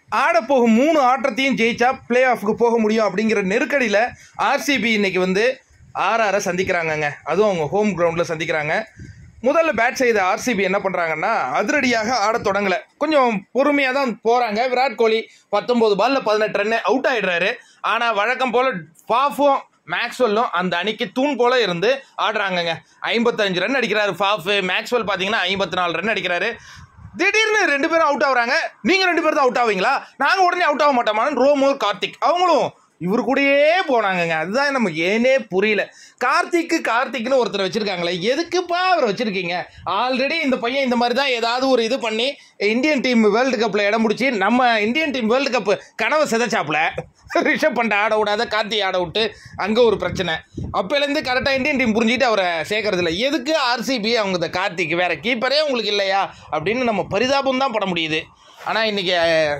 ஆடப்போகும் மூணு ஆட்டத்தையும் ஜெயிச்சா பிளே ஆஃப்க்கு போக முடியும் அப்படிங்கிற நெருக்கடியில் ஆர்சிபி இன்னைக்கு வந்து ஆர்ஆரை சந்திக்கிறாங்கங்க அதுவும் அவங்க ஹோம் கிரவுண்டில் சந்திக்கிறாங்க முதல்ல பேட் செய்த ஆர்சிபி என்ன பண்ணுறாங்கன்னா அதிரடியாக ஆடத் தொடங்கலை கொஞ்சம் பொறுமையாக தான் போகிறாங்க விராட் கோலி பத்தொம்போது பால்ல பதினெட்டு ரன்னு அவுட் ஆயிடுறாரு ஆனால் வழக்கம் போல் ஃபாஃபும் மேக்ஸ்வெல்லும் அந்த அணிக்கு தூண் போல இருந்து ஆடுறாங்கங்க ஐம்பத்தஞ்சு ரன் அடிக்கிறாரு ஃபாஃபு மேக்ஸ்வெல் பார்த்தீங்கன்னா ஐம்பத்தி நாலு ரன் அடிக்கிறாரு திடீர்னு ரெண்டு பேரும் அவுட் ஆகுறாங்க நீங்க ரெண்டு பேரும் தான் அவுட் ஆவீங்களா நாங்க உடனே அவுட் ஆக மாட்டோமான்னு ரோமோர் கார்த்திக் அவங்களும் இவர் கூடயே போனாங்கங்க அதுதான் நமக்கு ஏனே புரியல கார்த்திக்கு கார்த்திக்னு ஒருத்தர் வச்சிருக்காங்களே எதுக்குப்பா அவரை வச்சிருக்கீங்க ஆல்ரெடி இந்த பையன் இந்த மாதிரி தான் ஏதாவது ஒரு இது பண்ணி இந்தியன் டீம் வேர்ல்டு கப்பில் இடம் முடிச்சு நம்ம இந்தியன் டீம் வேர்ல்டு கப் கனவை சிதைச்சாப்புல ரிஷப் பண்ட ஆட விடாத கார்த்தி ஆட விட்டு அங்கே ஒரு பிரச்சனை அப்போலேருந்து கரெக்டாக இந்தியன் டீம் புரிஞ்சுட்டு அவரை சேர்க்கறது இல்லை எதுக்கு ஆர்சிபி அவங்க இந்த கார்த்திக் வேற கீப்பரே உங்களுக்கு இல்லையா அப்படின்னு நம்ம பரிதாபம் தான் பட முடியுது ஆனால் இன்னைக்கு அஹ்,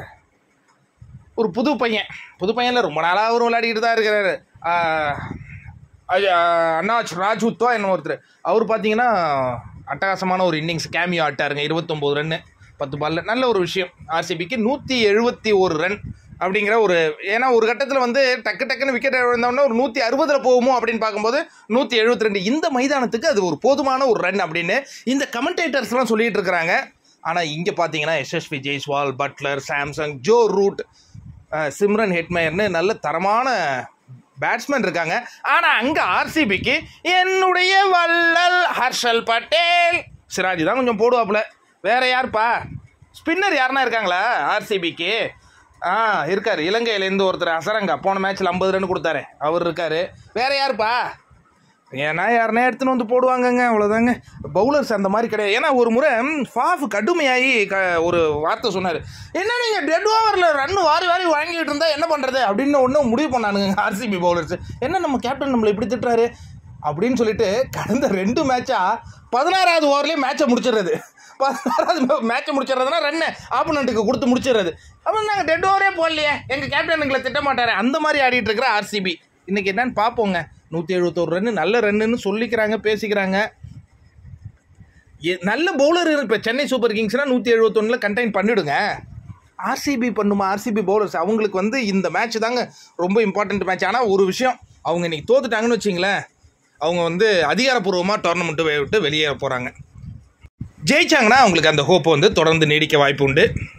ஒரு புது பையன் புது பையன்ல ரொம்ப நாளாக அவரும் விளையாடிக்கிட்டு தான் இருக்கிறாரு ஆஹ், அது, ஆஹ், அண்ணாச் ராஜூத்தோ என்ன ஒருத்தர் அவர் பார்த்தீங்கன்னா அட்டகாசமான ஒரு இன்னிங்ஸ் கேமியோ ஆட்டாருங்க இருபத்தொம்போது ரன்னு பத்து பால்ல நல்ல ஒரு விஷயம் ஆர்சிபிக்கு நூற்றி எழுபத்தி ஒரு ரன் அப்படிங்கிற ஒரு ஏன்னா ஒரு கட்டத்தில் வந்து டக்கு டக்குன்னு விக்கெட் விழுந்தோம்னா ஒரு நூற்றி அறுபதில் போகுமோ அப்படின்னு பார்க்கும்போது நூற்றி எழுபத்தி ரெண்டு இந்த மைதானத்துக்கு அது ஒரு போதுமான ஒரு ரன் அப்படின்னு இந்த கமெண்டேட்டர்ஸ்லாம் சொல்லிட்டு இருக்கிறாங்க ஆனால் இங்கே பார்த்தீங்கன்னா எஸ்எஸ்பி Jaiswal Buttler Samson Joe Root அஹ், சிம்ரன் ஹெட்மயர்னு நல்ல தரமான பேட்ஸ்மேன் இருக்காங்க ஆனால் அங்கே ஆர்சிபிக்கு என்னுடைய வள்ளல் ஹர்ஷல் பட்டேல் சிராஜ் தான் கொஞ்சம் போடுவாப்புல வேற யாருப்பா ஸ்பின்னர் யாருன்னா இருக்காங்களா ஆர்சிபிக்கு ஆ இருக்காரு இலங்கையிலேருந்து ஒருத்தர் அசரங்கா போன மேட்ச்சில் ஐம்பது ரன் கொடுத்தாரு அவர் இருக்காரு வேற யாருப்பா ஏன்னா யாருன்னா எடுத்துன்னு வந்து போடுவாங்கங்க அவ்வளோதாங்க பவுலர்ஸ் அந்த மாதிரி கிடையாது ஏன்னா ஒரு முறை ஃபாஃப் கடுமையாகி க ஒரு வார்த்தை சொன்னார் என்ன நீங்கள் டெட் ஓவரில் ரன் வாரி வாரி வாங்கிட்டு இருந்தால் என்ன பண்ணுறது அப்படின்னு ஒன்றும் முடிவு பண்ணானுங்க ஆர்சிபி பவுலர்ஸ் என்ன நம்ம கேப்டன் நம்மளை இப்படி திட்டுறாரு அப்படின்னு சொல்லிட்டு கடந்த ரெண்டு மேட்சா பதினாறாவது ஓவர்லேயே மேட்சை முடிச்சிடுறது பதினாறாவது மேட்சை முடிச்சிடுறதுனா ரன்னு ஆப்போனண்ட்டுக்கு கொடுத்து முடிச்சிடுறது அப்போ நாங்கள் டெட் ஓவரே போடலையே எங்கள் கேப்டன் எங்களை திட்ட மாட்டாரு அந்த மாதிரி ஆடிட்டு இருக்கிற ஆர்சிபி இன்னைக்கு என்னன்னு பார்ப்போங்க நூற்றி எழுபத்தோரு ரன்னு நல்ல ரன்னுன்னு சொல்லிக்கிறாங்க பேசிக்கிறாங்க எ- நல்ல பவுலர் இப்போ சென்னை சூப்பர் கிங்ஸ்னால் நூற்றி எழுபத்தொன்னில் கண்டெயின் பண்ணிடுங்க ஆர்சிபி பண்ணுமா ஆர்சிபி பவுலர்ஸ் அவங்களுக்கு வந்து இந்த மேட்ச் தாங்க ரொம்ப இம்பார்ட்டன்ட் மேட்ச் ஆனால் ஒரு விஷயம் அவங்க இன்னைக்கு தோத்துட்டாங்கன்னு வச்சிங்களேன் அவங்க வந்து அதிகாரப்பூர்வமாக டோர்னமெண்ட்டு விட்டு வெளியேற போகிறாங்க ஜெயிச்சாங்கன்னா அவங்களுக்கு அந்த ஹோப் வந்து தொடர்ந்து நீடிக்க வாய்ப்பு உண்டு